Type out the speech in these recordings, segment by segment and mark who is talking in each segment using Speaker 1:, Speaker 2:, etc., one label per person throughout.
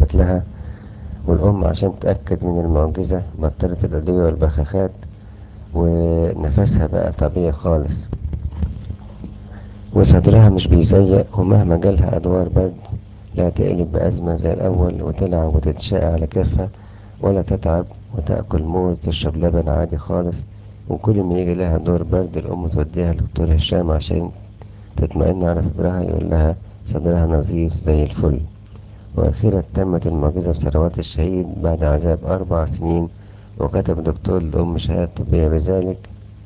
Speaker 1: استجابت لها والأم عشان تأكد من المعجزة بطلت الأدوية والبخاخات ونفسها بقى طبيعي خالص وصدرها مش بيزيق ومهما جالها أدوار برد لا تقلب بأزمة زي الأول وتلعب وتتشاقى على كيفها ولا تتعب وتأكل موز تشرب لبن عادي خالص وكل ما يجي لها دور برد الأم توديها لدكتور هشام عشان تطمئن على صدرها يقول لها صدرها نظيف زي الفل وأخيرا تمت المعجزة بثروات الشهيد بعد عذاب أربع سنين وكتب الدكتور للأم شهادة طبية بذلك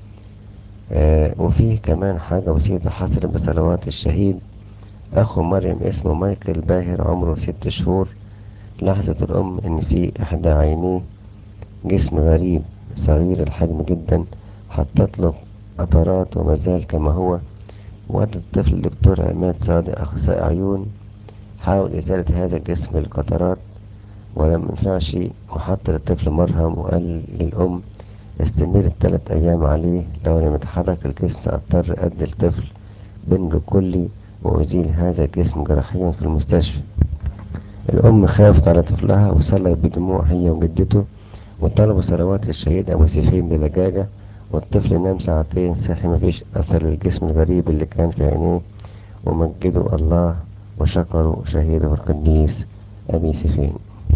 Speaker 1: آه وفيه كمان حاجة بسيطة حصلت بثروات الشهيد أخو مريم اسمه مايكل باهر عمره ست شهور لاحظت الأم إن في إحدى عينيه جسم غريب صغير الحجم جدا حطت له قطرات ومازال كما هو ودى الطفل لدكتور عماد صادق أخصائي عيون حاول إزالة هذا الجسم بالقطرات ولم ينفعش وحط للطفل مرهم وقال للأم استمر الثلاث أيام عليه لو لم يتحرك الجسم سأضطر أدي الطفل بنج كلي وأزيل هذا الجسم جراحيا في المستشفى الأم خافت على طفلها وصلت بدموع هي وجدته وطلبوا صلوات الشهيد أبو سيفين بلجاجة والطفل نام ساعتين صحي مفيش أثر للجسم الغريب اللي كان في عينيه ومجدوا الله وشكروا شهيده القديس أبي سيفين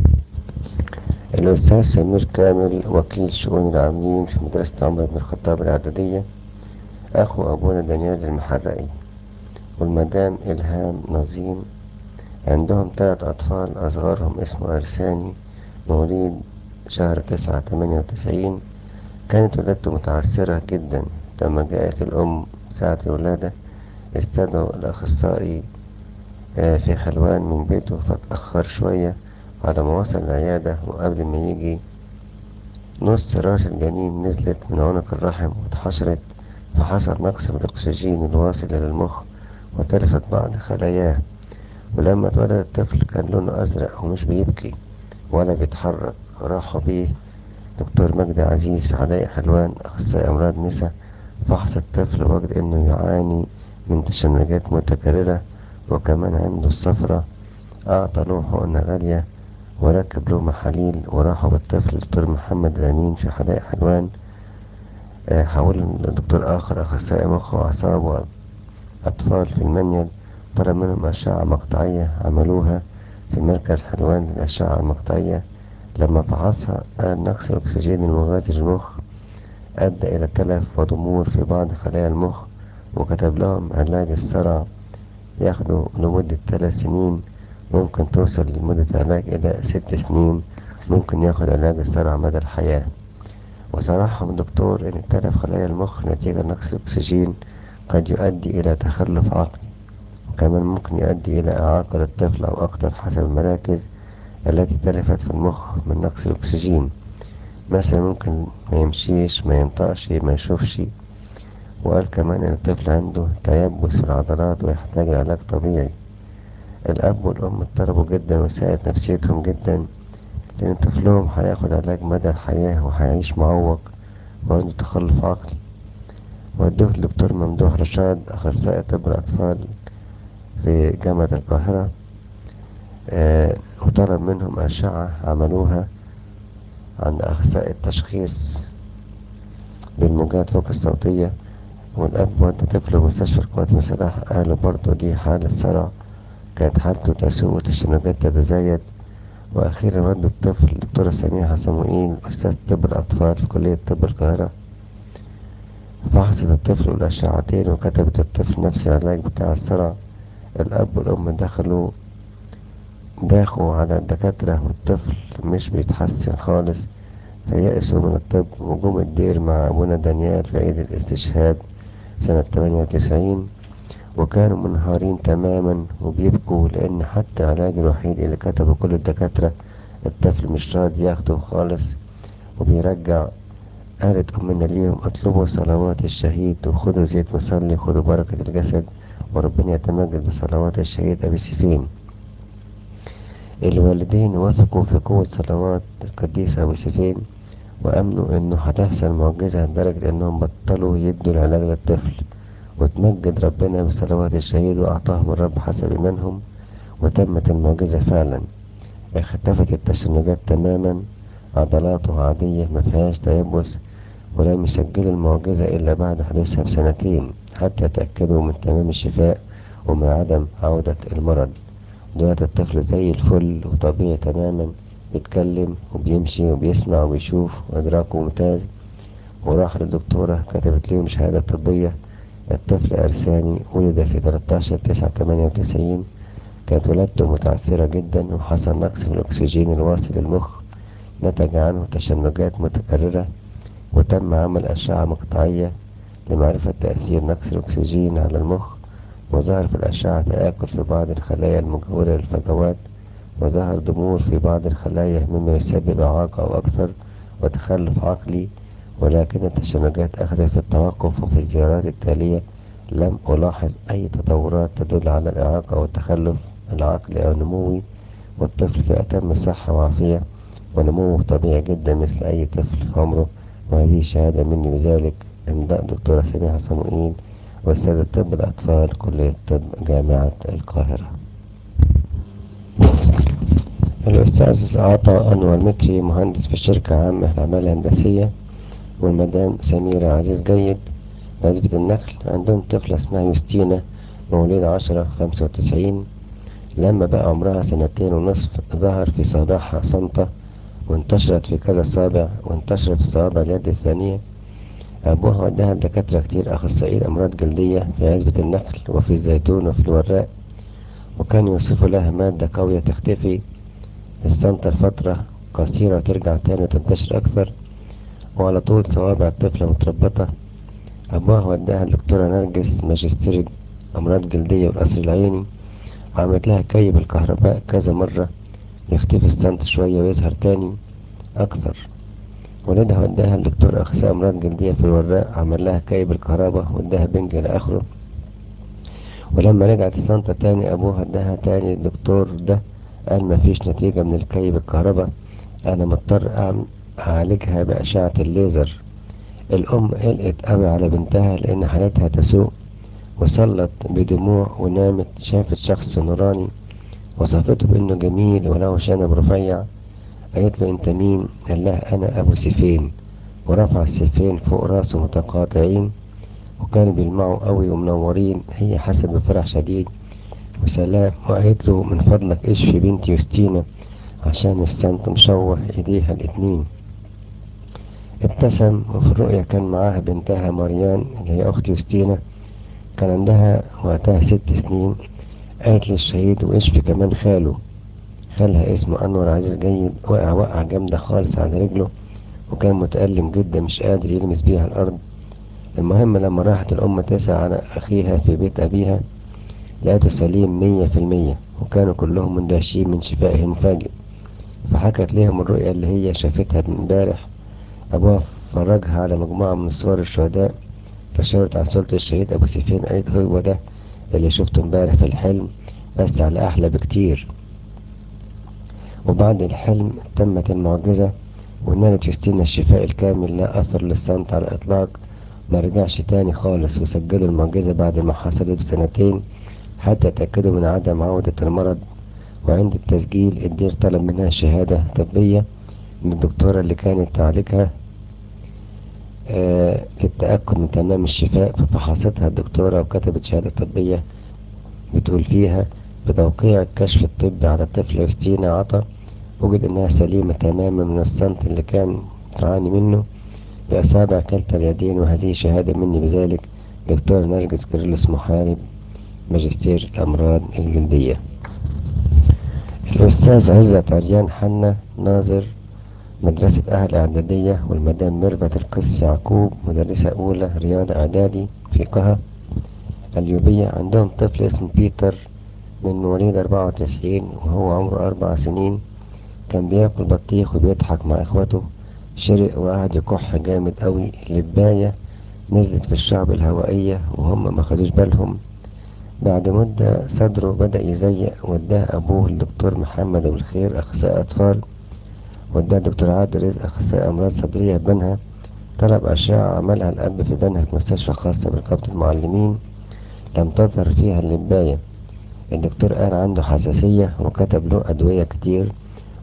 Speaker 1: الأستاذ سمير كامل وكيل شؤون العاملين في مدرسة عمر بن الخطاب الإعدادية أخو أبونا دانيال المحرقي والمدام إلهام نظيم عندهم ثلاث أطفال أصغرهم اسمه أرساني مواليد شهر تسعة تمانية وتسعين كانت ولادته متعثرة جدا لما جاءت الأم ساعة الولادة استدعوا الأخصائي في حلوان من بيته فتأخر شوية على ما وصل العيادة وقبل ما يجي نص راس الجنين نزلت من عنق الرحم واتحشرت فحصل نقص في الأكسجين الواصل إلى المخ وتلفت بعض خلاياه ولما اتولد الطفل كان لونه أزرق ومش بيبكي ولا بيتحرك راحوا بيه دكتور مجدي عزيز في حدائق حلوان أخصائي أمراض نسا فحص الطفل وجد إنه يعاني من تشنجات متكررة وكمان عنده الصفرة أعطى له حقنة غالية وركب له محاليل وراحوا بالطفل لدكتور محمد الأمين في حدائق حلوان حولوا لدكتور آخر أخصائي مخ وأعصاب وأطفال في المنيل طلب منهم أشعة مقطعية عملوها في مركز حلوان للأشعة المقطعية لما فحصها قال نقص الأكسجين المغذي للمخ أدى إلى تلف وضمور في بعض خلايا المخ وكتب لهم علاج الصرع ياخدوا لمدة ثلاث سنين ممكن توصل لمدة علاج إلى ست سنين ممكن ياخد علاج الصرع مدى الحياة وصرحهم الدكتور إن تلف خلايا المخ نتيجة نقص الأكسجين قد يؤدي إلى تخلف عقلي وكمان ممكن يؤدي إلى إعاقة للطفل أو أكتر حسب المراكز التي تلفت في المخ من نقص الأكسجين مثلا ممكن ما يمشيش ما ينطقش ما يشوفش وقال كمان إن الطفل عنده تيبس في العضلات ويحتاج علاج طبيعي الأب والأم اضطربوا جدا وساءت نفسيتهم جدا لأن طفلهم هياخد علاج مدى الحياة وهيعيش معوق وعنده تخلف عقلي ودوه الدكتور ممدوح رشاد أخصائي طب الأطفال في جامعة القاهرة آه وطلب منهم أشعة عملوها عند أخصائي التشخيص بالموجات فوق الصوتية والأب ودى طفله مستشفى القوات المسلحة قالوا برضه دي حالة صرع كانت حالته تسوء وتشنجات تتزايد وأخيرا ودوا الطفل الدكتورة سميحة صموئيل أستاذ طب الأطفال في كلية طب القاهرة فحصت الطفل والأشعتين وكتبت الطفل نفس العلاج بتاع الصرع الأب والأم دخلوا داخوا على الدكاترة والطفل مش بيتحسن خالص فيأسوا من الطب وجم الدير مع أبونا دانيال في عيد الاستشهاد سنة 98 وكانوا منهارين تماما وبيبكوا لأن حتى العلاج الوحيد اللي كتبه كل الدكاترة الطفل مش راضي ياخده خالص وبيرجع قالت أمنا ليهم اطلبوا صلوات الشهيد وخدوا زيت مصلي وخدوا بركة الجسد وربنا يتمجد بصلوات الشهيد أبي سيفين الوالدين وثقوا في قوة صلوات القديس أبو سيفين وأمنوا إنه هتحصل معجزة لدرجة إنهم بطلوا يدوا العلاج للطفل وتمجد ربنا بصلوات الشهيد وأعطاهم الرب حسب إيمانهم وتمت المعجزة فعلا اختفت التشنجات تماما عضلاته عادية مفيهاش تيبس ولم يسجلوا المعجزة إلا بعد حدوثها بسنتين حتى تأكدوا من تمام الشفاء ومن عدم عودة المرض دلوقتي الطفل زي الفل وطبيعي تماما بيتكلم وبيمشي وبيسمع وبيشوف وإدراكه ممتاز وراح للدكتورة كتبت لهم شهادة طبية الطفل أرساني ولد في 13 9 98 كانت ولادته متعثرة جدا وحصل نقص في الأكسجين الواصل للمخ نتج عنه تشنجات متكررة وتم عمل أشعة مقطعية لمعرفة تأثير نقص الأكسجين على المخ وظهر في الأشعة تآكل في بعض الخلايا المجاورة للفجوات وظهر ضمور في بعض الخلايا مما يسبب إعاقة أو أكثر وتخلف عقلي ولكن التشنجات أخذت في التوقف وفي الزيارات التالية لم ألاحظ أي تطورات تدل على الإعاقة والتخلف العقلي أو النموي والطفل في أتم صحة وعافية ونموه طبيعي جدا مثل أي طفل في عمره وهذه شهادة مني بذلك إمضاء دكتورة سميحة صموئيل وأستاذ طب الأطفال كلية طب جامعة القاهرة الأستاذ عطا أنور مكي مهندس في شركة عامة للأعمال الهندسية والمدام سميرة عزيز جيد عزبة النخل عندهم طفلة اسمها يوستينا مولودة عشرة خمسة وتسعين لما بقى عمرها سنتين ونصف ظهر في صابعها صمتة وانتشرت في كذا صابع وانتشرت في صوابع اليد الثانية أبوها وداها لدكاترة كتير أخصائيين أمراض جلدية في عزبة النخل وفي الزيتون وفي الوراق وكان يوصفوا لها مادة قوية تختفي الصمتة لفترة قصيرة وترجع تاني وتنتشر أكثر وعلى طول صوابع الطفلة متربطة أبوها وداها الدكتورة نرجس ماجستير أمراض جلدية والقصر العيني عملت لها كي بالكهرباء كذا مرة يختفي الصمت شوية ويظهر تاني أكثر والدها وداها الدكتور أخصائي أمراض جلدية في الوراق عمل لها كي بالكهرباء واداها بنج إلى آخره ولما رجعت الصمتة تاني أبوها اداها تاني الدكتور ده قال مفيش نتيجة من الكي بالكهرباء أنا مضطر أعالجها بأشعة الليزر الأم قلقت قوي على بنتها لأن حالتها تسوء وصلت بدموع ونامت شافت شخص نوراني وصفته بأنه جميل وله شنب رفيع قالت له أنت مين؟ قال لها أنا أبو سيفين ورفع السيفين فوق راسه متقاطعين وكانوا بيلمعوا قوي ومنورين هي حست بفرح شديد وسلام وقالت له من فضلك اشفي بنتي يوستينا عشان السنت مشوه ايديها الاتنين ابتسم وفي الرؤية كان معاها بنتها مريان اللي هي أخت يوستينا كان عندها وقتها ست سنين قالت للشهيد واشفي كمان خاله خالها اسمه أنور عزيز جيد وقع وقع جامدة خالص على رجله وكان متألم جدا مش قادر يلمس بيها الأرض المهم لما راحت الأم تسعى على أخيها في بيت أبيها لقيته سليم مية في المية وكانوا كلهم مندهشين من شفائه المفاجئ فحكت لهم الرؤية اللي هي شافتها امبارح أبوها فرجها على مجموعة من صور الشهداء فشاورت على صورة الشهيد أبو سيفين قالت هو ده اللي شفته امبارح في الحلم بس على أحلى بكتير وبعد الحلم تمت المعجزة ونالت يوستينا الشفاء الكامل لا أثر للصمت على الإطلاق ما رجعش تاني خالص وسجلوا المعجزة بعد ما حصلت بسنتين حتى تأكدوا من عدم عودة المرض وعند التسجيل الدير طلب منها شهادة طبية من الدكتورة اللي كانت تعالجها آه للتأكد من تمام الشفاء ففحصتها الدكتورة وكتبت شهادة طبية بتقول فيها بتوقيع الكشف الطبي على الطفلة يوستينا عطا وجد انها سليمة تماما من الصمت اللي كان تعاني منه بأصابع كلتا اليدين وهذه شهادة مني بذلك دكتور نرجس كيرلس محارب ماجستير الأمراض الجلدية الأستاذ عزت عريان حنا ناظر مدرسة أهل إعدادية والمدام ميرفت القس يعقوب مدرسة أولى رياضة إعدادي في قها اليوبية عندهم طفل اسمه بيتر من مواليد أربعة وتسعين وهو عمره أربع سنين كان بياكل بطيخ وبيضحك مع إخوته شرق وقعد يكح جامد قوي لباية نزلت في الشعب الهوائية وهم ما خدوش بالهم بعد مدة صدره بدأ يزيق وداه أبوه الدكتور محمد أبو الخير أخصائي أطفال وداه دكتور عادل رزق أخصائي أمراض صدرية في بنها طلب أشعة عملها الأب في بنها في مستشفى خاصة برقابة المعلمين لم تظهر فيها اللباية الدكتور قال عنده حساسية وكتب له أدوية كتير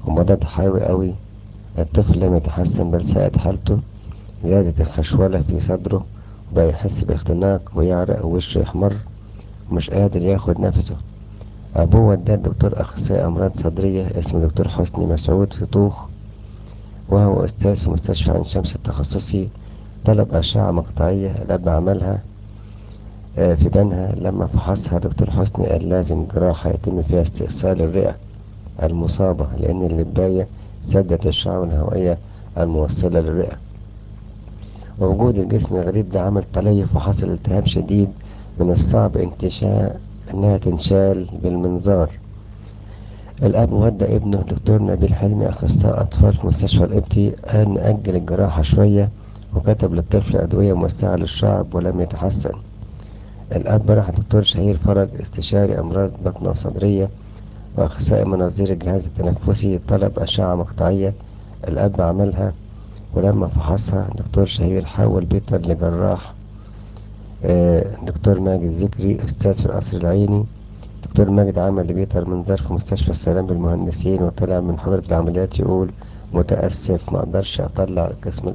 Speaker 1: ومضاد حيوي قوي الطفل لم يتحسن بل ساءت حالته زادت الخشولة في صدره وبقى يحس باختناق ويعرق ووشه يحمر ومش قادر ياخد نفسه أبوه وداه دكتور أخصائي أمراض صدرية اسمه دكتور حسني مسعود في طوخ وهو أستاذ في مستشفى عين شمس التخصصي طلب أشعة مقطعية الأب عملها في بنها لما فحصها دكتور حسني قال لازم جراحة يتم فيها استئصال الرئة المصابة لأن اللباية سدت الشعب الهوائية الموصلة للرئة ووجود الجسم الغريب ده عمل تليف وحصل التهاب شديد من الصعب انتشاء انها تنشال بالمنظار الاب ودى ابنه دكتور نبيل حلمي اخصائي اطفال في مستشفى القبطي قال نأجل الجراحة شوية وكتب للطفل ادوية موسعة للشعب ولم يتحسن الاب راح دكتور شهير فرج استشاري امراض بطنة وصدرية واخصائي مناظير الجهاز التنفسي طلب اشعة مقطعية الاب عملها ولما فحصها دكتور شهير حول بيتر لجراح دكتور ماجد ذكري استاذ في القصر العيني دكتور ماجد عمل لبيتر منظار في مستشفى السلام بالمهندسين وطلع من حضرة العمليات يقول متأسف ما اقدرش اطلع الجسم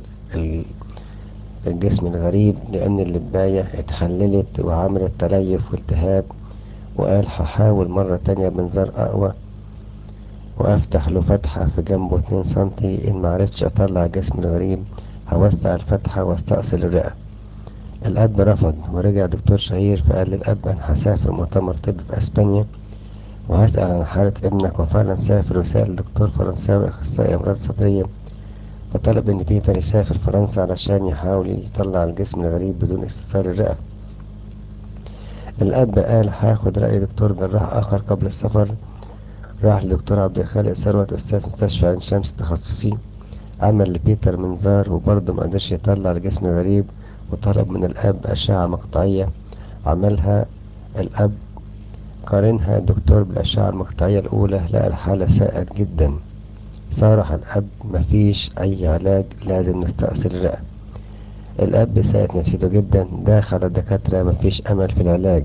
Speaker 1: الجسم الغريب لان اللباية اتحللت وعملت تليف والتهاب وقال هحاول مرة تانية بمنظار اقوى وافتح له فتحة في جنبه اتنين سنتي ان معرفتش اطلع الجسم الغريب هوسع الفتحة واستأصل الرئة الاب رفض ورجع دكتور شهير فقال للاب انا هسافر مؤتمر طب في اسبانيا وهسأل عن حالة ابنك وفعلا سافر وسأل دكتور فرنساوي اخصائي امراض صدرية فطلب ان بيتر يسافر فرنسا علشان يحاول يطلع الجسم الغريب بدون استئصال الرئة الاب قال هاخد رأي دكتور جراح اخر قبل السفر راح لدكتور عبد الخالق ثروت استاذ مستشفى عين شمس تخصصي عمل لبيتر منظار وبرضه مقدرش يطلع الجسم الغريب وطلب من الاب اشعة مقطعية عملها الاب قارنها الدكتور بالاشعة المقطعية الاولى لقى الحالة ساءت جدا صارح الاب مفيش اي علاج لازم نستأصل الرئة الاب ساءت نفسيته جدا داخل الدكاترة مفيش امل في العلاج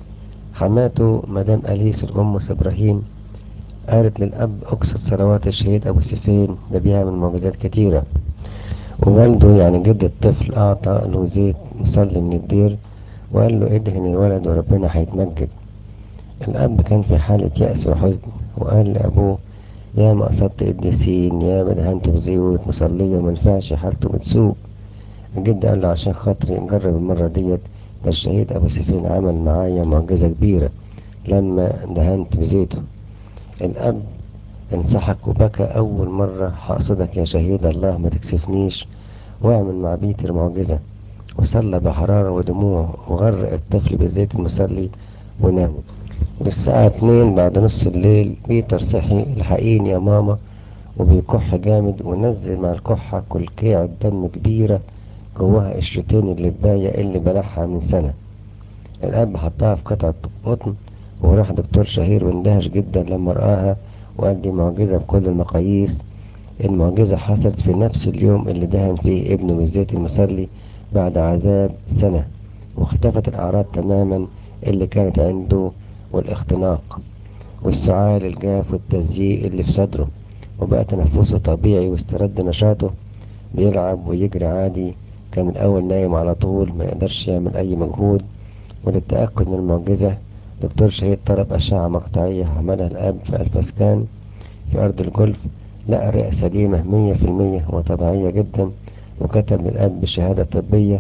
Speaker 1: حماته مدام اليس الامس ابراهيم قالت للأب أقصد صلوات الشهيد أبو سيفين ده بيعمل معجزات كتيرة ووالده يعني جد الطفل أعطى له زيت مصلي من الدير وقال له ادهن الولد وربنا هيتمجد الأب كان في حالة يأس وحزن وقال لأبوه يا ما قصدت قديسين يا ما دهنت بزيوت مصلية ومنفعش حالته بتسوء الجد قال له عشان خاطري نجرب المرة ديت ده الشهيد أبو سيفين عمل معايا معجزة كبيرة لما دهنت بزيته الأب انسحق وبكى أول مرة حقصدك يا شهيد الله ما تكسفنيش واعمل مع بيتر معجزة وصلى بحرارة ودموع وغرق الطفل بزيت المصلي ونام والساعة اتنين بعد نص الليل بيتر صحي الحقيني يا ماما وبيكح جامد ونزل مع الكحة كلكيعة دم كبيرة جواها قشرتين اللباية اللي بلعها من سنة الأب حطها في قطعة قطن وراح دكتور شهير واندهش جدا لما رآها وقال دي معجزة بكل المقاييس المعجزة حصلت في نفس اليوم اللي دهن فيه ابنه بالزيت المصلي بعد عذاب سنة واختفت الأعراض تماما اللي كانت عنده والاختناق والسعال الجاف والتزييق اللي في صدره وبقى تنفسه طبيعي واسترد نشاطه بيلعب ويجري عادي كان الأول نايم على طول ما يقدرش يعمل أي مجهود وللتأكد من المعجزة دكتور شهيد طلب أشعة مقطعية عملها الأب في الفسكان في أرض الجولف لقى رئة سليمة مية في المية وطبيعية جدا وكتب للأب بشهادة طبية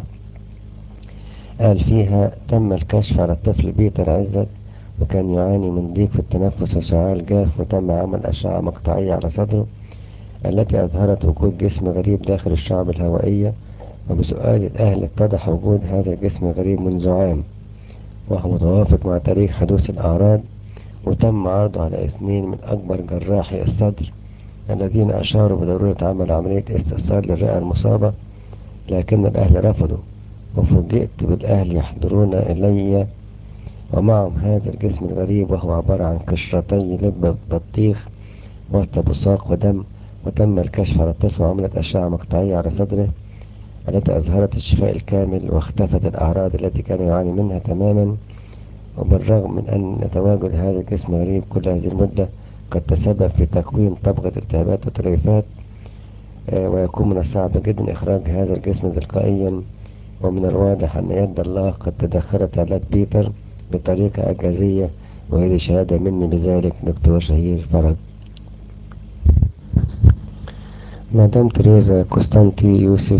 Speaker 1: قال فيها تم الكشف على الطفل بيتر عزت وكان يعاني من ضيق في التنفس وسعال جاف وتم عمل أشعة مقطعية على صدره التي أظهرت وجود جسم غريب داخل الشعب الهوائية وبسؤال الأهل اتضح وجود هذا الجسم الغريب منذ عام وهو متوافق مع تاريخ حدوث الأعراض وتم عرضه على اثنين من أكبر جراحي الصدر الذين أشاروا بضرورة عمل عملية استئصال للرئة المصابة لكن الأهل رفضوا وفوجئت بالأهل يحضرون إلي ومعهم هذا الجسم الغريب وهو عبارة عن قشرتي لب بطيخ وسط بصاق ودم وتم الكشف على الطفل وعملت أشعة مقطعية على صدره التي أظهرت الشفاء الكامل واختفت الأعراض التي كان يعاني منها تماما وبالرغم من أن تواجد هذا الجسم غريب كل هذه المدة قد تسبب في تكوين طبقة التهابات وتليفات ويكون من الصعب جدا إخراج هذا الجسم تلقائيا ومن الواضح أن يد الله قد تدخلت علاج بيتر بطريقة إعجازية وهذه شهادة مني بذلك دكتور شهير فرج مدام تريزا قسطنطي يوسف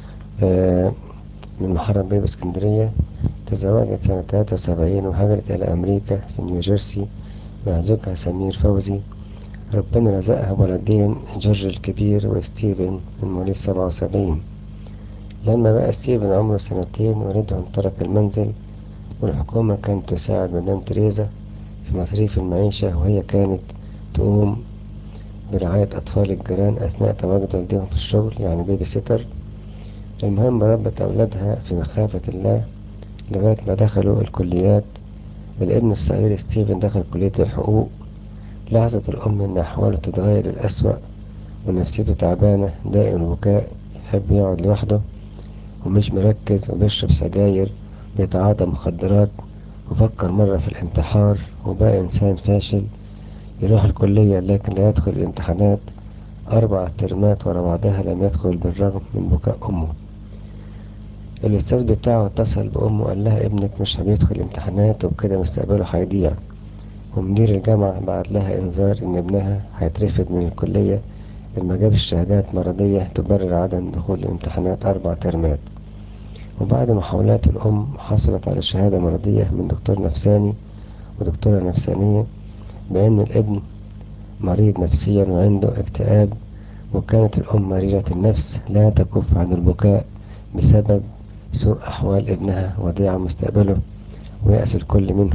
Speaker 1: من محرم بيه اسكندرية تزوجت سنة 73 وهاجرت إلى أمريكا في نيوجيرسي مع زوجها سمير فوزي ربنا رزقها بولدين جورج الكبير وستيفن من مواليد 77 لما بقى ستيفن عمره سنتين والدهم ترك المنزل والحكومة كانت تساعد مدام تريزا في مصاريف المعيشة وهي كانت تقوم برعاية أطفال الجيران أثناء تواجد والدهم في الشغل يعني بيبي سيتر المهم ربت أولادها في مخافة الله لغاية ما دخلوا الكليات الابن الصغير ستيفن دخل كلية الحقوق لاحظت الأم إن أحواله تتغير للأسوأ ونفسيته تعبانة دائم البكاء يحب يقعد لوحده ومش مركز وبيشرب سجاير بيتعاطى مخدرات وفكر مرة في الانتحار وبقى إنسان فاشل يروح الكلية لكن لا يدخل الامتحانات أربع ترمات ورا بعضها لم يدخل بالرغم من بكاء أمه الأستاذ بتاعه اتصل بأمه وقال لها ابنك مش هيدخل الامتحانات وبكده مستقبله هيضيع ومدير الجامعة بعت لها إنذار إن ابنها هيترفد من الكلية لما جاب الشهادات مرضية تبرر عدم دخول الامتحانات أربع ترمات وبعد محاولات الأم حصلت على شهادة مرضية من دكتور نفساني ودكتورة نفسانية بأن الابن مريض نفسيا وعنده اكتئاب وكانت الأم مريضة النفس لا تكف عن البكاء بسبب سوء أحوال ابنها وضياع مستقبله ويأس الكل منه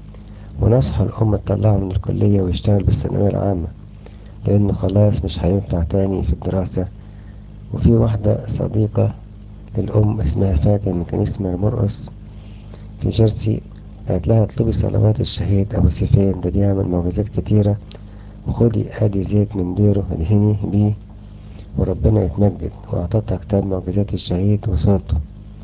Speaker 1: ونصحوا الأم تطلعه من الكلية ويشتغل بالثانوية العامة لأنه خلاص مش هينفع تاني في الدراسة وفي واحدة صديقة للأم اسمها فاتن من كان اسمها مرقص في جيرسي قالت لها اطلبي صلوات الشهيد أبو سيفين ده بيعمل معجزات كتيرة وخدي ادي زيت من ديره ادهني بيه وربنا يتمجد واعطتها كتاب معجزات الشهيد وصورته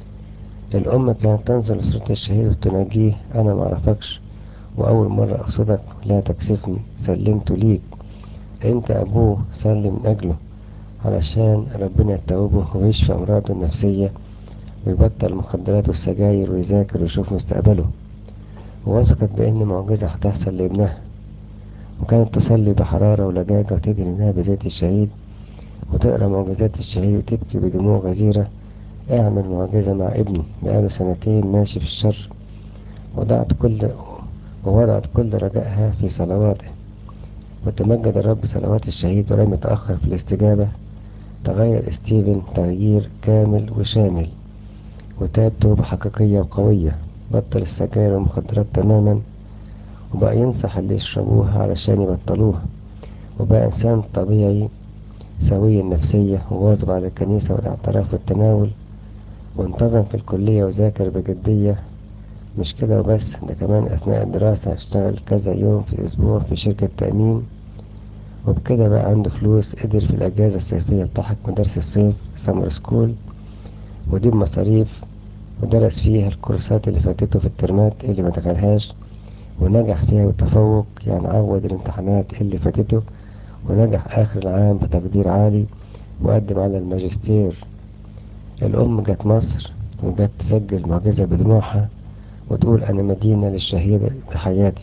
Speaker 1: الأم كانت تنظر لصورة الشهيد وتناجيه أنا معرفكش وأول مرة أقصدك لا تكسفني سلمته ليك أنت أبوه صلي من أجله علشان ربنا يتوبه ويشفي أمراضه النفسية ويبطل المخدرات والسجاير ويذاكر ويشوف مستقبله ووثقت بأن معجزة هتحصل لابنها وكانت تصلي بحرارة ولجاجة وتدهن ابنها بزيت الشهيد وتقرأ معجزات الشهيد وتبكي بدموع غزيرة اعمل معجزة مع ابني بقاله سنتين ماشي في الشر وضعت كل ووضعت كل رجائها في صلواته وتمجد الرب صلوات الشهيد ولم يتأخر في الاستجابة تغير ستيفن تغيير كامل وشامل وتاب توبة حقيقية وقوية بطل السجاير والمخدرات تماما وبقى ينصح اللي يشربوها علشان يبطلوها وبقى إنسان طبيعي سوي النفسية وواظب على الكنيسة والاعتراف والتناول وانتظم في الكلية وذاكر بجدية مش كده وبس ده كمان أثناء الدراسة اشتغل كذا يوم في الأسبوع في شركة تأمين وبكده بقى عنده فلوس قدر في الأجازة الصيفية يلتحق مدارس الصيف سمر سكول ودي بمصاريف ودرس فيها الكورسات اللي فاتته في الترمات اللي ما دخلهاش ونجح فيها بتفوق يعني عوض الامتحانات اللي فاتته ونجح آخر العام بتقدير عالي وقدم على الماجستير الأم جت مصر وجت تسجل معجزة بدموعها وتقول أنا مدينة للشهيد بحياتي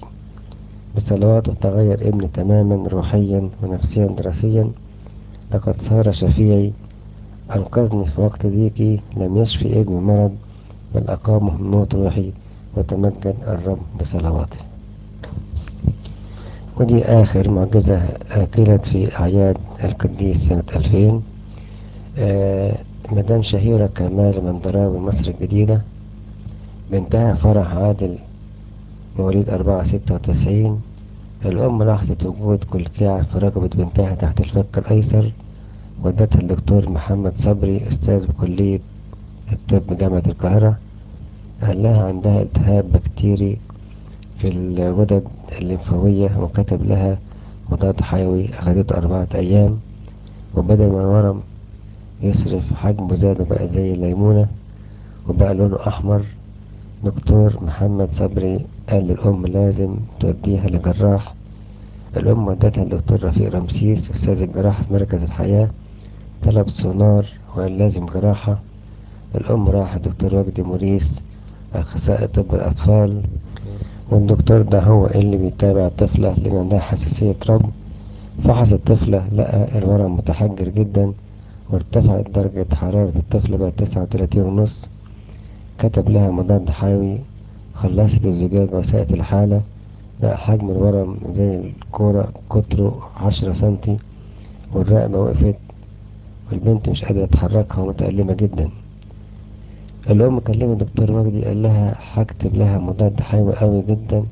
Speaker 1: بصلواته تغير ابني تماما روحيا ونفسيا دراسيا لقد صار شفيعي أنقذني في وقت ضيقي لم يشفي ابني مرض بل أقامه من موت روحي وتمجد الرب بصلواته ودي آخر معجزة قيلت في أعياد القديس سنة 2000 آه مدام شهيرة كمال مندراوي مصر الجديدة بنتها فرح عادل مواليد أربعة ستة وتسعين الأم لاحظت وجود كلكعة في رقبة بنتها تحت الفك الأيسر ودتها الدكتور محمد صبري أستاذ بكلية الطب جامعة القاهرة قال لها عندها التهاب بكتيري في الغدد الليمفاوية وكتب لها مضاد حيوي أخدته أربعة أيام وبدل ما الورم يصرف حجمه زاد وبقى زي الليمونة وبقى لونه أحمر دكتور محمد صبري قال للأم لازم توديها لجراح الأم ودتها للدكتور رفيق رمسيس أستاذ الجراحة في مركز الحياة طلب سونار وقال لازم جراحة الأم راحت دكتور وجدي موريس أخصائي طب الأطفال والدكتور ده هو اللي بيتابع الطفلة لأن عندها حساسية ربو فحص الطفلة لقى الورم متحجر جدا وارتفعت درجة حرارة الطفل بقت تسعة وتلاتين ونص كتب لها مضاد حيوي خلصت الزجاج وساءت الحالة بقى حجم الورم زي الكورة قطره عشرة سنتي والرقبة وقفت والبنت مش قادرة تحركها ومتألمة جدا الأم كلمت دكتور وجدي قال لها هكتب لها مضاد حيوي قوي جدا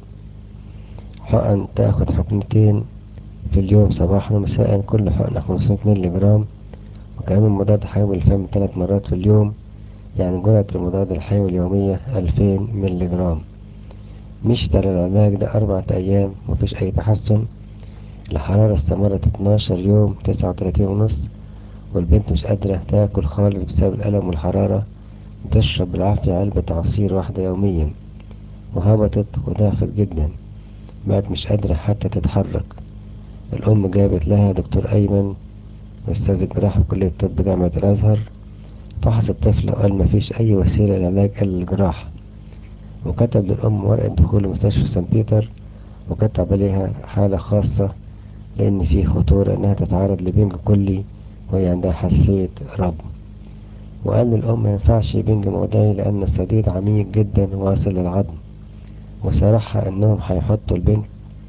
Speaker 1: حقن تاخد حقنتين في اليوم صباحا ومساء كل حقنة 500 مللي جرام وكمان مضاد حيوي الفم ثلاث مرات في اليوم يعني جرعة المضاد الحيوي اليومية 2000 مللي جرام مشت على العلاج ده أربعة أيام مفيش أي تحسن الحرارة استمرت 12 يوم 39 ونص والبنت مش قادرة تاكل خالص بسبب الألم والحرارة تشرب بالعافية علبة عصير واحدة يوميا وهبطت وضعفت جدا بقت مش قادرة حتى تتحرك الأم جابت لها دكتور أيمن أستاذ الجراحة في كلية الطب جامعة الأزهر فحص الطفل وقال مفيش أي وسيلة للعلاج إلا الجراحة وكتب للأم ورقة دخول مستشفى سان بيتر وكتب عليها حالة خاصة لأن في خطورة إنها تتعرض لبنج كلي وهي عندها حساسية ربو وقال للأم مينفعش بنج موضعي لأن الصديد عميق جدا واصل للعظم وصرحها إنهم هيحطوا البنت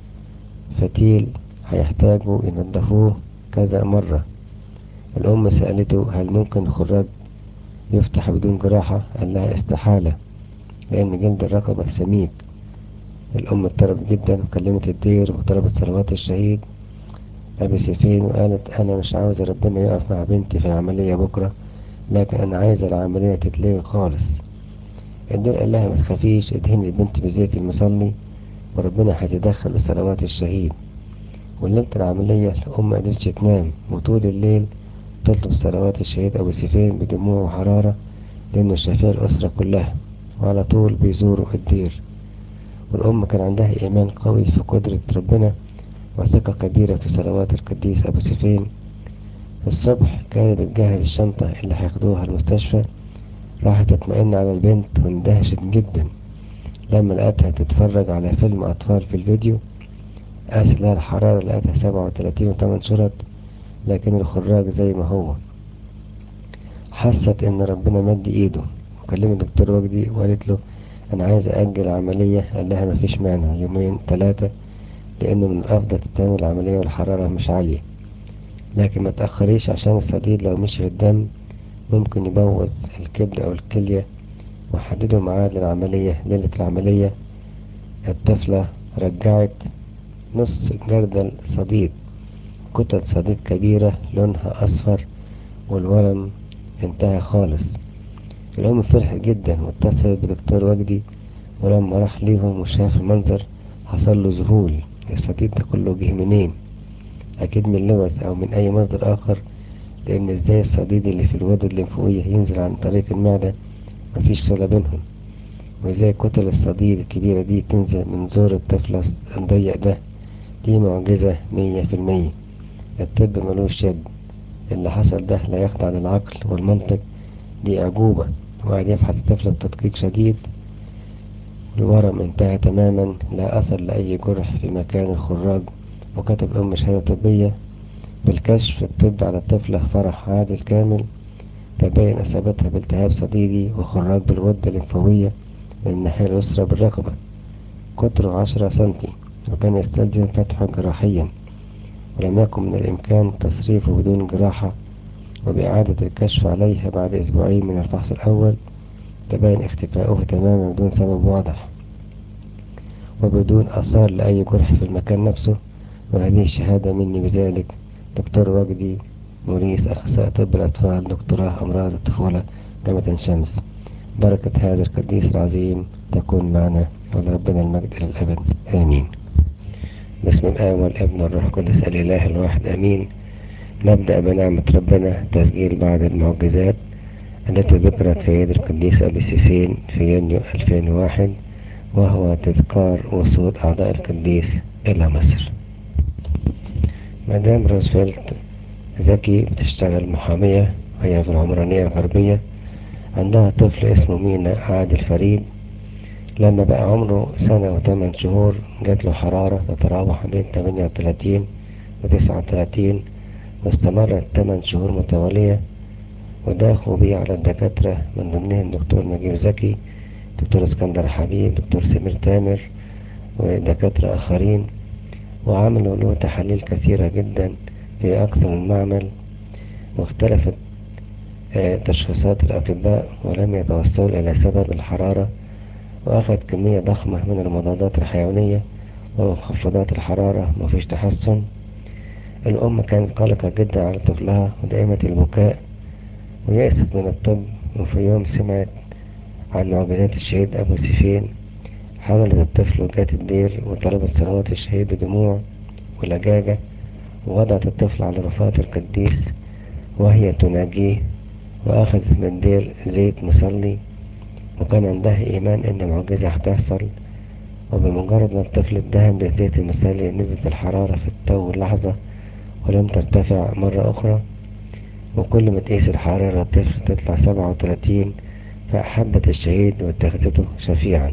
Speaker 1: فتيل هيحتاجوا ينضفوه كذا مرة الأم سألته هل ممكن الخراج يفتح بدون جراحة قال لها استحالة لأن جلد الرقبة سميك الأم اضطربت جدا وكلمت الدير وطلبت صلوات الشهيد أبي سيفين وقالت أنا مش عاوزة ربنا يقف مع بنتي في العملية بكرة لكن أنا عايزة العملية تتلغي خالص الدير قال لها ما تخافيش ادهني البنت بزيت المصلي وربنا هيتدخل بصلوات الشهيد وليلة العملية الأم مقدرتش تنام وطول الليل تطلب صلوات الشهيد أبو سيفين بدموع وحرارة لأنه شفيع الأسرة كلها وعلى طول بيزوروا الدير والأم كان عندها إيمان قوي في قدرة ربنا وثقة كبيرة في صلوات القديس أبو سيفين الصبح كانت بتجهز الشنطة اللي هياخدوها المستشفى راحت تطمئن على البنت واندهشت جدا لما لقيتها تتفرج على فيلم أطفال في الفيديو قاس لها الحرارة لقيتها سبعة وتلاتين وتمن شرط لكن الخراج زي ما هو حست إن ربنا مد إيده وكلمت دكتور وجدي وقالت له أنا عايز أجل عملية قال لها مفيش مانع يومين تلاتة لأنه من الأفضل تتعمل العملية والحرارة مش عالية لكن ما تأخريش عشان الصديد لو مشي في الدم ممكن يبوظ الكبد أو الكلية وحددوا ميعاد للعملية ليلة العملية الطفلة رجعت نص جردل صديد كتل صديد كبيرة لونها أصفر والورم انتهى خالص الأم فرحت جدا واتصلت بدكتور وجدي ولما راح ليهم وشاف المنظر حصل له ذهول الصديد ده كله جه منين أكيد من لوز أو من أي مصدر آخر لأن ازاي الصديد اللي في الغدة الليمفاوية ينزل عن طريق المعدة مفيش صلة بينهم وازاي كتل الصديد الكبيرة دي تنزل من زور الطفل الضيق ده دي معجزة مية في المية الطب ملوش يد اللي حصل ده لا يخضع للعقل والمنطق دي أعجوبة وقعد يفحص الطفل بتدقيق شديد الورم انتهى تماما لا أثر لأي جرح في مكان الخراج وكتب أم شهادة طبية بالكشف الطبي على الطفلة فرح عادل كامل تبين إصابتها بالتهاب صديدي وخراج بالغدة الليمفاوية من الناحية اليسرى بالرقبة قطره عشرة سنتي وكان يستلزم فتحه جراحيا ولم يكن من الإمكان تصريفه بدون جراحة وبإعادة الكشف عليها بعد أسبوعين من الفحص الأول تبين اختفاؤه تماما بدون سبب واضح وبدون أثار لأي جرح في المكان نفسه وهذه الشهادة مني بذلك دكتور وجدي موريس أخصائي طب الأطفال دكتوراه أمراض الطفولة جامعة عين شمس بركة هذا القديس العظيم تكون معنا ولربنا المجد إلى الأبد آمين بسم الآب والابن والروح القدس الإله الواحد آمين نبدأ بنعمة ربنا تسجيل بعض المعجزات التي ذكرت في يد القديس أبي سيفين في يونيو 2001 وهو تذكار وصول أعضاء القديس إلى مصر مدام روزفلت زكي بتشتغل محامية وهي في العمرانية الغربية عندها طفل اسمه مينا عادل فريد لما بقى عمره سنة وثمان شهور جات له حرارة تتراوح بين تمانية وتلاتين وتسعة وتلاتين واستمرت تمن شهور متوالية وداخوا بيه على الدكاترة من ضمنهم دكتور نجيب زكي دكتور اسكندر حبيب دكتور سمير تامر ودكاترة آخرين وعملوا له تحاليل كثيرة جدا في أكثر من معمل واختلفت تشخيصات الأطباء ولم يتوصلوا إلى سبب الحرارة وأخذ كمية ضخمة من المضادات الحيوية ومخفضات الحرارة مفيش تحسن الأم كانت قلقة جدا على طفلها ودائمة البكاء ويأست من الطب وفي يوم سمعت عن معجزات الشهيد أبو سيفين حملت الطفل وجات الدير وطلبت صلوات الشهيد بدموع ولجاجة ووضعت الطفل على رفاة القديس وهي تناجيه وأخذت من الدير زيت مصلي وكان عندها إيمان إن معجزة هتحصل وبمجرد ما الطفل اتدهن بالزيت المصلي نزلت الحرارة في التو لحظة ولم ترتفع مرة أخرى وكل ما تقيس الحرارة الطفل تطلع سبعة وتلاتين فأحبت الشهيد واتخذته شفيعا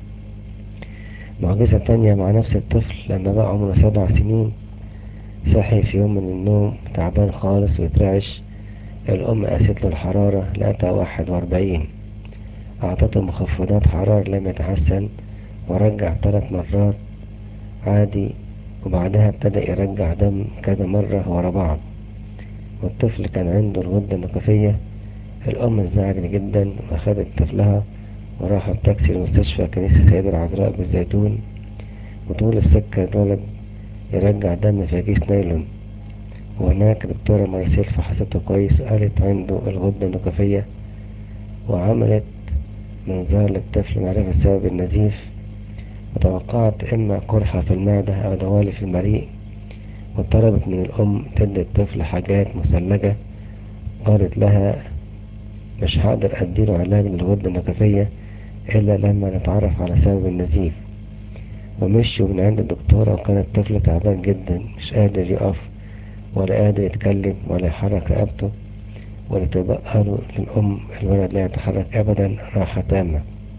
Speaker 1: معجزة تانية مع نفس الطفل لما بقى عمره سبع سنين صحي في يوم من النوم تعبان خالص ويترعش الأم قاست له الحرارة لقتها واحد وأربعين أعطته مخفضات حرارة لم يتحسن ورجع ثلاث مرات عادي وبعدها ابتدأ يرجع دم كذا مرة ورا بعض والطفل كان عنده الغدة النقفية الأم انزعجت جدا وأخدت طفلها وراح بتاكسي لمستشفى كنيسة السيدة العذراء بالزيتون وطول السكة الولد يرجع دم في كيس نايلون وهناك دكتورة مارسيل فحصته كويس قالت عنده الغدة النقفية وعملت منظار للطفل معرفة سبب النزيف وتوقعت إما قرحة في المعدة أو دوالي في المريء وطلبت من الأم تدي الطفل حاجات مثلجة قالت لها مش هقدر أديله علاج للغدة النقفية إلا لما نتعرف على سبب النزيف ومشوا من عند الدكتورة وكان الطفل تعبان جدا مش قادر يقف ولا قادر يتكلم ولا يحرك رقبته ولا تبقى له للأم الولد لا يتحرك أبدا راحة تامة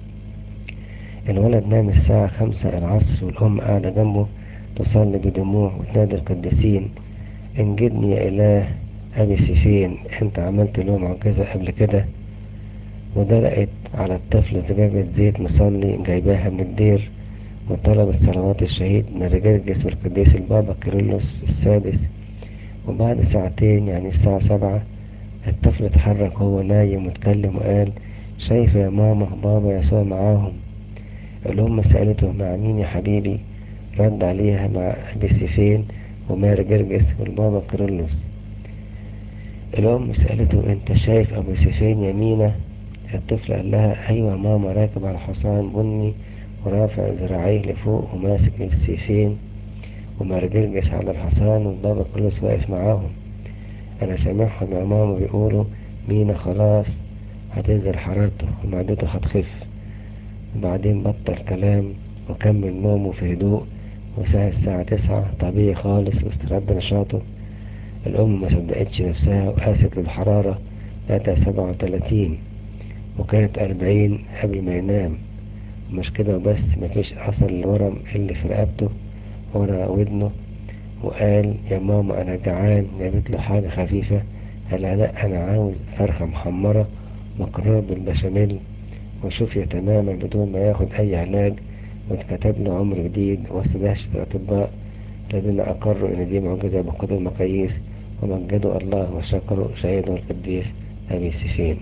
Speaker 1: الولد نام الساعة خمسة العصر والأم قاعدة جنبه تصلي بدموع وتنادي القديسين انجدني يا إله أبي سيفين أنت عملت له معجزة قبل كده ودلقت على الطفل زجاجة زيت مصلي جايباها من الدير وطلبت صلوات الشهيد من رجرجس والقديس البابا كيرلس السادس وبعد ساعتين يعني الساعة سبعة الطفل اتحرك وهو نايم واتكلم وقال شايف يا ماما بابا يسوع معاهم الأم سألته مع مين يا حبيبي رد عليها مع أبي سيفين ومار جرجس والبابا كيرلس الأم سألته أنت شايف أبو سيفين يمينة الطفل قال لها أيوة ماما راكب على حصان بني ورافع ذراعيه لفوق وماسك السيفين ومرجلجس على الحصان والبابا كيرلس واقف معاهم أنا سامعهم يا ماما بيقولوا مينا خلاص هتنزل حرارته ومعدته هتخف وبعدين بطل كلام وكمل نومه في هدوء وساعة الساعة تسعة طبيعي خالص واسترد نشاطه الأم ما صدقتش نفسها وقاست له الحرارة لقيتها سبعة وتلاتين وكانت أربعين قبل ما ينام مش كده وبس مفيش أثر الورم اللي في رقبته ورا ودنه وقال يا ماما أنا جعان جابت له حاجة خفيفة قال لا أنا عاوز فرخة محمرة مكرونة بالبشاميل وشفي تماما بدون ما ياخد أي علاج واتكتب له عمر جديد وسط دهشة الأطباء الذين أقروا إن دي معجزة بكل المقاييس ومجدوا الله وشكروا شهيده القديس أبي سيفين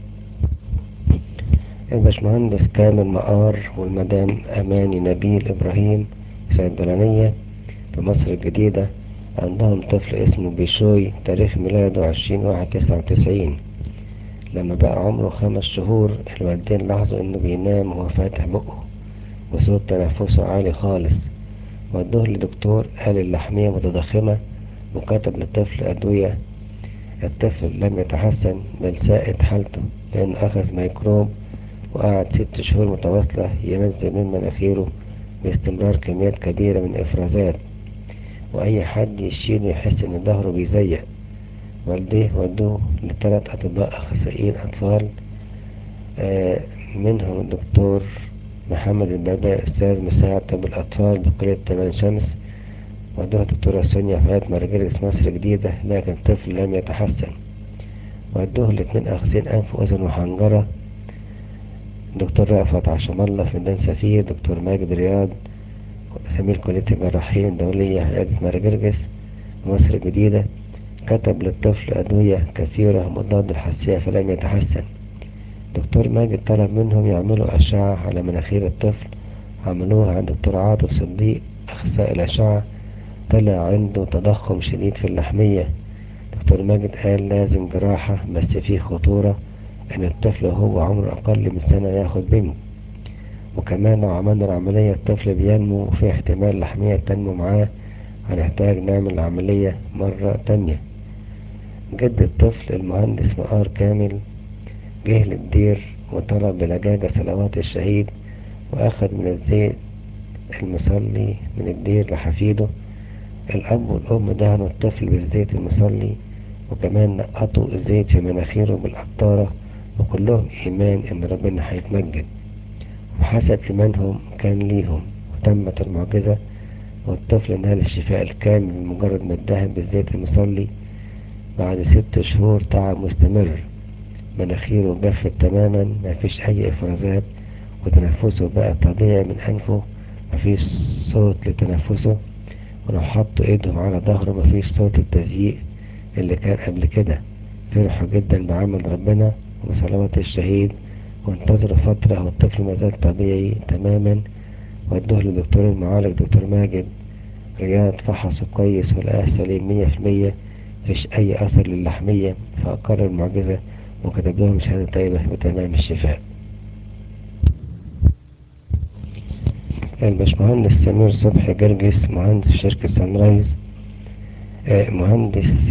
Speaker 1: الباشمهندس كامل مقار والمدام أماني نبيل إبراهيم صيدلانية في مصر الجديدة عندهم طفل اسمه بيشوي تاريخ ميلاده عشرين واحد تسعة وتسعين لما بقى عمره خمس شهور الوالدين لاحظوا انه بينام وهو فاتح بقه وصوت تنفسه عالي خالص ودوه لدكتور قال اللحمية متضخمة وكتب للطفل أدوية الطفل لم يتحسن بل ساءت حالته لأنه أخذ ميكروب وقعد ست شهور متواصلة ينزل من مناخيره باستمرار كميات كبيرة من إفرازات وأي حد يشيله يحس إن ظهره بيزيق والديه ودوه لثلاث أطباء أخصائيين أطفال آه منهم الدكتور محمد البابا أستاذ مساعد طب الأطفال بكلية تمام شمس ودوها الدكتورة سونيا فؤاد مرجلس مصر جديدة لكن طفل لم يتحسن ودوه الاتنين أخصائيين أنف وأذن وحنجرة دكتور رأفت عشم الله في ميدان سفير دكتور ماجد رياض سمير كلية الجراحين الدولية عيادة مرجرجس مصر الجديدة كتب للطفل أدوية كثيرة مضاد الحساسية فلم يتحسن دكتور ماجد طلب منهم يعملوا أشعة على مناخير الطفل عملوها عند دكتور عاطف صديق أخصائي الأشعة طلع عنده تضخم شديد في اللحمية دكتور ماجد قال لازم جراحة بس فيه خطورة إن الطفل وهو عمره أقل من سنة ياخد بنج وكمان لو عملنا العملية الطفل بينمو وفي احتمال اللحمية تنمو معاه هنحتاج نعمل العملية مرة تانية جد الطفل المهندس مقار كامل جه للدير وطلب بلجاجة صلوات الشهيد وأخذ من الزيت المصلي من الدير لحفيده الأب والأم دهنوا الطفل بالزيت المصلي وكمان نقطوا الزيت في مناخيره بالقطارة وكلهم إيمان إن ربنا هيتمجد وحسب إيمانهم كان ليهم وتمت المعجزة والطفل نال الشفاء الكامل بمجرد ما اتدهن بالزيت المصلي بعد ست شهور تعب مستمر مناخيره جفت تماما مفيش أي إفرازات وتنفسه بقى طبيعي من أنفه مفيش صوت لتنفسه ولو حطوا ايدهم على ظهره مفيش صوت التزييق اللي كان قبل كده فرحوا جدا بعمل ربنا وبصلوات الشهيد وانتظروا فترة والطفل مازال طبيعي تماما ودوه لدكتور المعالج دكتور ماجد رياض فحصه كويس ولقاه سليم مية في المية مفيش أي أثر للحمية فأقر المعجزة وكتب لهم شهادة طيبة بتمام الشفاء الباشمهندس سمير صبحي جرجس مهندس في شركة سانرايز آه مهندس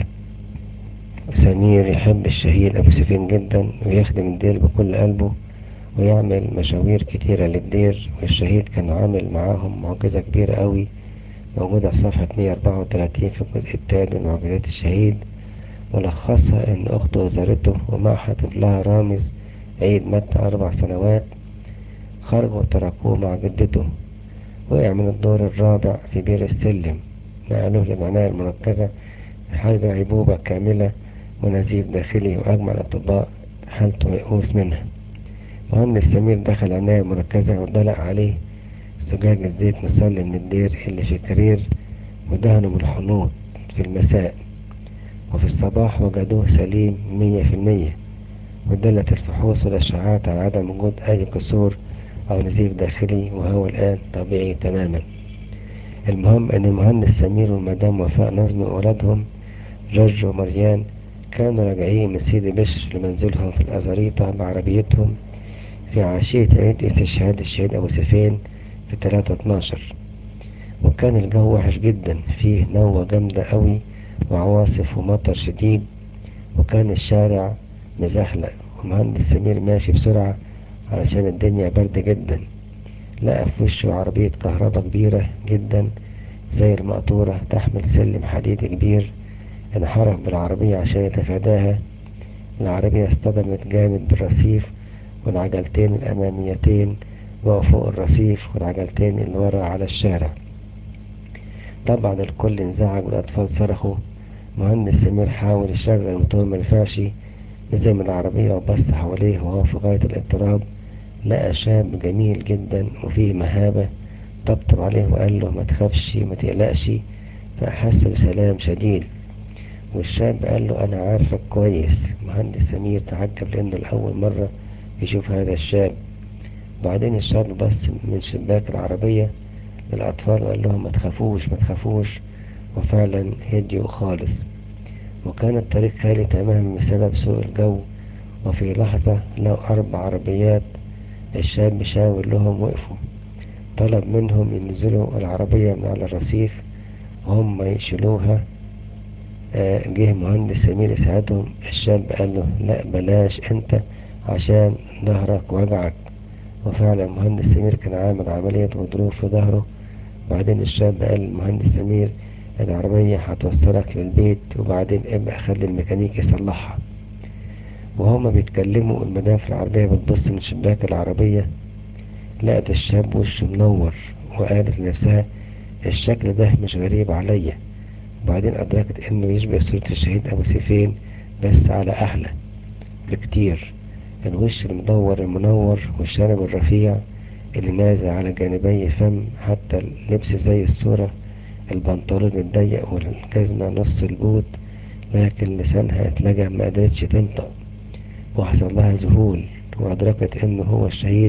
Speaker 1: سمير يحب الشهيد أبو سفين جدا ويخدم الدير بكل قلبه ويعمل مشاوير كتيرة للدير والشهيد كان عامل معاهم معجزة كبيرة قوي موجودة في صفحة 134 في الجزء التاني من معجزات الشهيد ملخصها إن أخته زارته ومعها طفلها رامز عيد مات أربع سنوات خرجوا وتركوه مع جدته وقع من الدور الرابع في بير السلم نقلوه للعناية المركزة في حالة غيبوبة كاملة ونزيف داخلي وأجمع الأطباء حالته ميؤوس منها مهندس سمير دخل عناية مركزة ودلق عليه زجاجة زيت مصلي من الدير اللي في كرير ودهنه بالحنوط في المساء وفي الصباح وجدوه سليم مية في المية ودلت الفحوص والأشعاعات على عدم وجود أي كسور أو نزيف داخلي وهو الآن طبيعي تماما المهم أن المهندس سمير والمدام وفاء نظمي وولادهم جورج ومريان كانوا راجعين من سيدي بشر لمنزلهم في الأزاريطة بعربيتهم في عشية عيد استشهاد الشهيد أبو سفين في تلاتة اتناشر وكان الجو وحش جدا فيه نوة جامدة قوي وعواصف ومطر شديد وكان الشارع مزحلق والمهندس سمير ماشي بسرعة علشان الدنيا برد جدا لقى في وشه عربية كهرباء كبيرة جدا زي المقطورة تحمل سلم حديد كبير انحرف بالعربية عشان يتفاداها العربية اصطدمت جامد بالرصيف والعجلتين الأماميتين بقوا فوق الرصيف والعجلتين اللي ورا على الشارع طبعا الكل انزعج والأطفال صرخوا مهندس سمير حاول يشغل الموتور منفعش نزل من العربية وبص حواليه وهو في غاية الاضطراب لقى شاب جميل جدا وفيه مهابة طبطب عليه وقال له ما تخافش ما تقلقش فأحس بسلام شديد والشاب قال له أنا عارفك كويس مهندس سمير تعجب لأنه لأول مرة يشوف هذا الشاب وبعدين الشاب بص من شباك العربية للأطفال وقال لهم ما تخافوش ما تخافوش وفعلا هديوا خالص وكان الطريق خالي تماما بسبب سوء الجو وفي لحظة لقوا أربع عربيات الشاب شاور لهم وقفوا طلب منهم ينزلوا العربية من على الرصيف وهم يشيلوها آه جه مهندس سمير يساعدهم الشاب قال له لا بلاش انت عشان ظهرك وجعك وفعلا مهندس سمير كان عامل عملية غضروف في ظهره بعدين الشاب قال للمهندس سمير العربية هتوصلك للبيت وبعدين ابقى خلي الميكانيكي يصلحها وهما بيتكلموا المدام في العربية بتبص من شباك العربية لقت الشاب وشه منور وقالت لنفسها الشكل ده مش غريب عليا وبعدين أدركت إنه يشبه صورة الشهيد أبو سيفين بس على أحلى بكتير الوش المدور المنور والشنب الرفيع اللي نازل على جانبي فم حتى اللبس زي الصورة البنطلون الضيق والجزمة نص البوت لكن لسانها اتلجم ما قدرتش تنطق وحصل لها ذهول وأدركت إنه هو الشهيد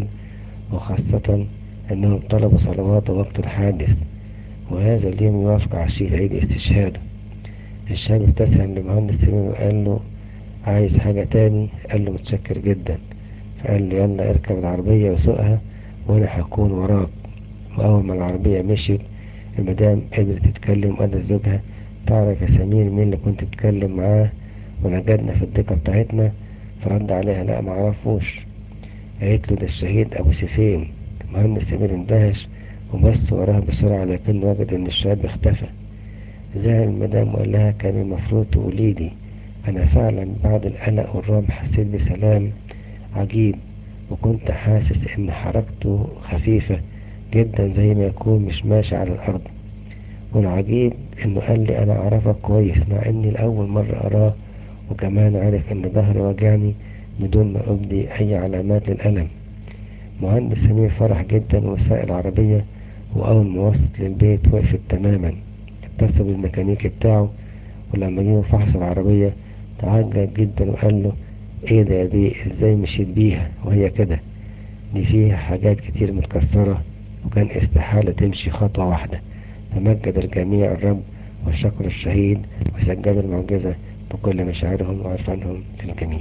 Speaker 1: وخاصة إنهم طلبوا صلواته وقت الحادث وهذا اليوم يوافق عشية عيد استشهاده الشاب ابتسم لمهندس سمير وقال له عايز حاجة تاني قال له متشكر جدا فقال له يلا اركب العربية وسوقها وانا هكون وراك واول ما العربية مشيت المدام قدرت تتكلم وقالت لزوجها تعرف يا سمير مين اللي كنت بتتكلم معاه ونجدنا في الدقة بتاعتنا فرد عليها لا معرفوش قالت له ده الشهيد ابو سيفين مهندس سمير اندهش وبص وراها بسرعة لكن وجد ان الشاب اختفى زعل المدام وقال لها كان المفروض تقوليلي انا فعلا بعد القلق والرعب حسيت بسلام عجيب وكنت حاسس ان حركته خفيفة جدا زي ما يكون مش ماشي على الارض والعجيب انه قال لي انا اعرفك كويس مع اني لاول مرة اراه وكمان عرف ان ظهري وجعني بدون ما ابدي اي علامات للالم مهندس سمير فرح جدا وساق العربية واول ما وصلت للبيت وقفت تماما اتصل بالميكانيكي بتاعه ولما جه فحص العربية تعجب جدا وقال له ايه ده يا بيه ازاي مشيت بيها وهي كده دي فيها حاجات كتير متكسرة وكان استحالة تمشي خطوة واحدة فمجد الجميع الرب وشكر الشهيد وسجل المعجزة بكل مشاعرهم وعرفانهم للجميل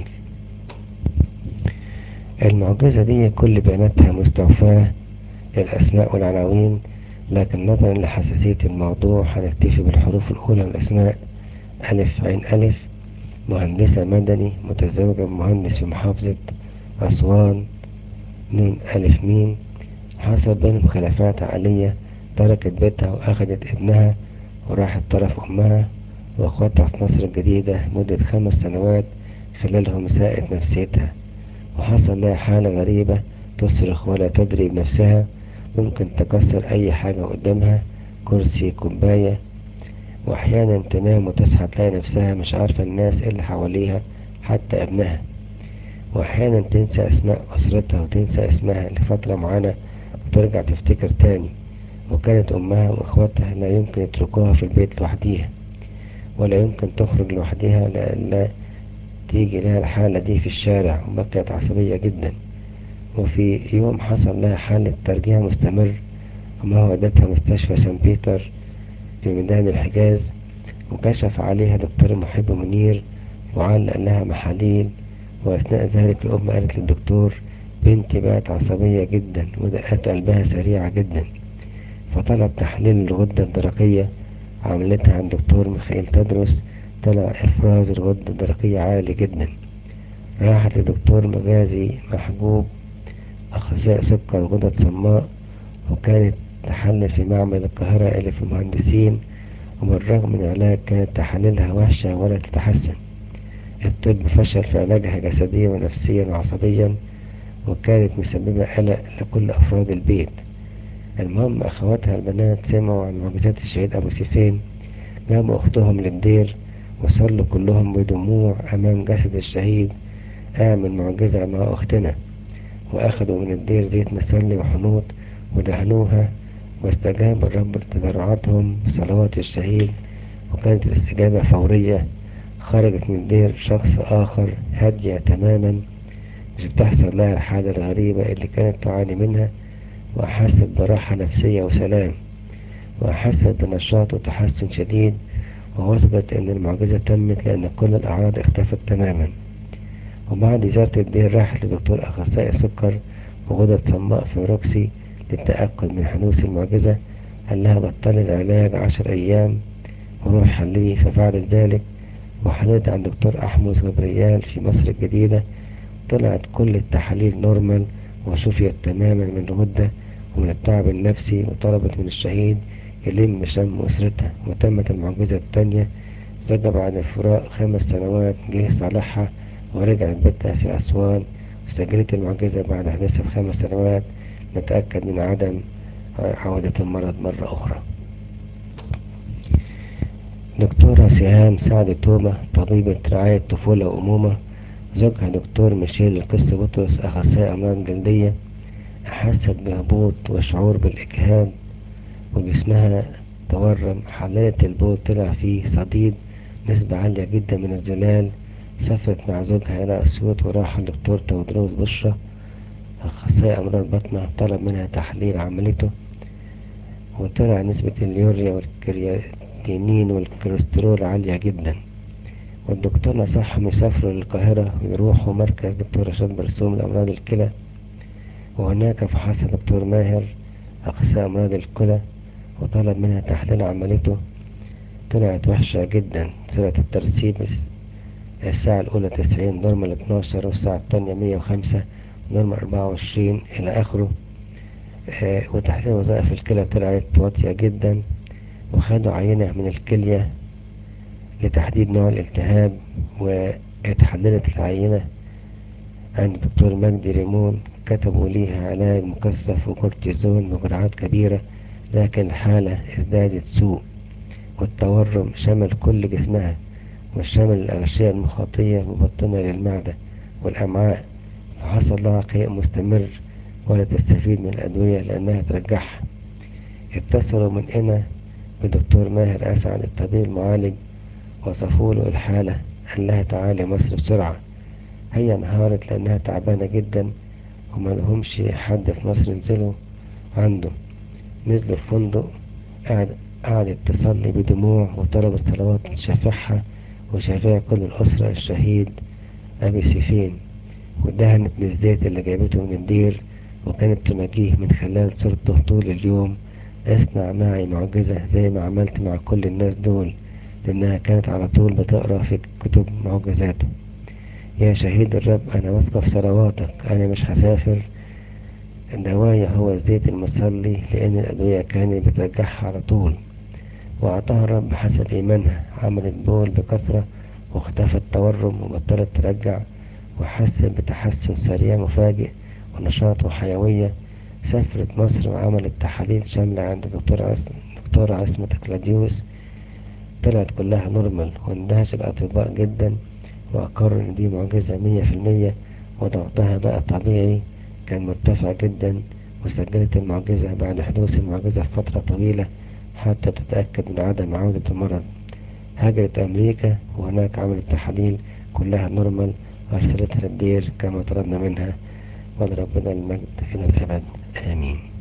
Speaker 1: المعجزة دي كل بياناتها مستوفاة الأسماء والعناوين لكن نظرا لحساسية الموضوع هنكتفي بالحروف الأولى من الأسماء ألف عين ألف مهندسة مدني متزوجة بمهندس في محافظة أسوان نون ألف ميم حصل بينهم خلافات عالية تركت بيتها وأخدت ابنها وراحت طرف أمها وأخواتها في مصر الجديدة مدة خمس سنوات خلالهم ساءت نفسيتها وحصل لها حالة غريبة تصرخ ولا تدري بنفسها ممكن تكسر أي حاجة قدامها كرسي كوباية وأحيانا تنام وتصحى تلاقي نفسها مش عارفة الناس اللي حواليها حتى ابنها وأحيانا تنسى أسماء أسرتها وتنسى اسمها لفترة معينة وترجع تفتكر تاني وكانت أمها وإخواتها لا يمكن يتركوها في البيت لوحديها ولا يمكن تخرج لوحدها لألا تيجي لها الحالة دي في الشارع وبكت عصبية جدا وفي يوم حصل لها حالة ترجيع مستمر وما ودتها مستشفى سان بيتر في ميدان الحجاز وكشف عليها دكتور محب منير وعلق لها محاليل وأثناء ذلك الأم قالت للدكتور بنتي بقت عصبية جدا ودقات قلبها سريعة جدا فطلب تحليل الغدة الدرقية عملتها عند دكتور ميخائيل تدرس طلع إفراز الغدة الدرقية عالي جدا راحت لدكتور مغازي محبوب أخصائي سكر غدد صماء وكانت تحلل في معمل القاهرة اللي في المهندسين وبالرغم من العلاج كانت تحاليلها وحشة ولا تتحسن الطب فشل في علاجها جسديا ونفسيا وعصبيا وكانت مسببة قلق لكل أفراد البيت المهم أخواتها البنات سمعوا عن معجزات الشهيد أبو سيفين جابوا أختهم للدير وصلوا كلهم بدموع أمام جسد الشهيد أعمل معجزة مع أختنا وأخذوا من الدير زيت مسلي وحنوط ودهنوها واستجاب الرب لتضرعاتهم بصلوات الشهيد وكانت الاستجابة فورية خرجت من الدير شخص آخر هادية تماما مش بتحصل لها الحالة الغريبة اللي كانت تعاني منها وأحست براحة نفسية وسلام وأحست بنشاط وتحسن شديد ووثقت أن المعجزة تمت لأن كل الأعراض اختفت تماما وبعد زيارة الدير راحت لدكتور أخصائي سكر وغدد صماء في روكسي للتأكد من حدوث المعجزة قال لها بطلي العلاج عشر أيام وروح حليه ففعلت ذلك وحللت عند دكتور أحمس غبريال في مصر الجديدة طلعت كل التحاليل نورمال وشفيت تماما من الغدة ومن التعب النفسي وطلبت من الشهيد
Speaker 2: يلم شم أسرتها وتمت المعجزة التانية زوجها بعد الفراق خمس سنوات جه صالحها ورجعت بيتها في أسوان وسجلت المعجزة بعد حدوثها بخمس سنوات نتأكد من عدم عودة المرض مرة أخرى دكتورة سهام سعد تومة طبيبة رعاية طفولة وأمومة زوجها دكتور ميشيل القس بطرس أخصائي أمراض جلدية أحست بهبوط وشعور بالإجهاد وجسمها تورم حللت البول طلع فيه صديد نسبة عالية جدا من الزلال سافرت مع زوجها إلى أسيوط وراح الدكتور تودروس بشرة أخصائي أمراض بطنة طلب منها تحليل عملته وطلع نسبة اليوريا والكرياتينين والكوليسترول عالية جدا والدكتور نصحهم يسافروا للقاهرة ويروحوا مركز دكتور رشاد برسوم لأمراض الكلى وهناك فحص دكتور ماهر أخصائي أمراض الكلى وطلب منها تحليل عملته طلعت وحشة جدا سرعة الترسيب الساعة الأولى تسعين نورمال اتناشر والساعة التانية مية وخمسة نورمال أربعة وعشرين إلى آخره آه وتحليل وظائف الكلى طلعت واطية جدا وخدوا عينة من الكلية لتحديد نوع الالتهاب واتحللت العينة عند دكتور مجدي ريمون كتبوا ليها علاج مكثف وكورتيزون بجرعات كبيرة لكن الحالة ازدادت سوء والتورم شمل كل جسمها وشمل الأغشية المخاطية مبطنة للمعدة والأمعاء فحصل لها قيء مستمر ولا تستفيد من الأدوية لأنها ترجعها اتصلوا من هنا بدكتور ماهر أسعد الطبيب المعالج وصفوا له الحالة قال لها تعالي مصر بسرعة هي انهارت لأنها تعبانة جدا وما لهمش حد في مصر ينزلوا عنده نزلوا في فندق قعد قعدت تصلي بدموع وطلبت صلوات لشفيعها وشفيع كل الأسرة الشهيد أبي سيفين ودهنت بالزيت اللي جابته من الدير وكانت تناجيه من خلال صورته طول اليوم اصنع معي معجزة زي ما عملت مع كل الناس دول لأنها كانت على طول بتقرأ في كتب معجزاته يا شهيد الرب أنا واثقة في صلواتك أنا مش هسافر دوايا هو الزيت المصلي لأن الأدوية كانت بترجعها على طول وأعطاها الرب حسب إيمانها عملت بول بكثرة واختفى التورم وبطلت ترجع وحست بتحسن سريع مفاجئ ونشاط وحيوية سافرت مصر وعملت تحاليل شاملة عند دكتور عصم دكتور عصمة كلاديوس طلعت كلها نورمال واندهش الأطباء جدا وأقروا إن دي معجزة مية في المية وضغطها بقى طبيعي كان مرتفع جدا وسجلت المعجزة بعد حدوث المعجزة في فترة طويلة حتى تتأكد من عدم عودة المرض هاجرت أمريكا وهناك عملت تحاليل كلها نورمال وأرسلتها للدير كما طلبنا منها ولربنا المجد إلى الأبد آمين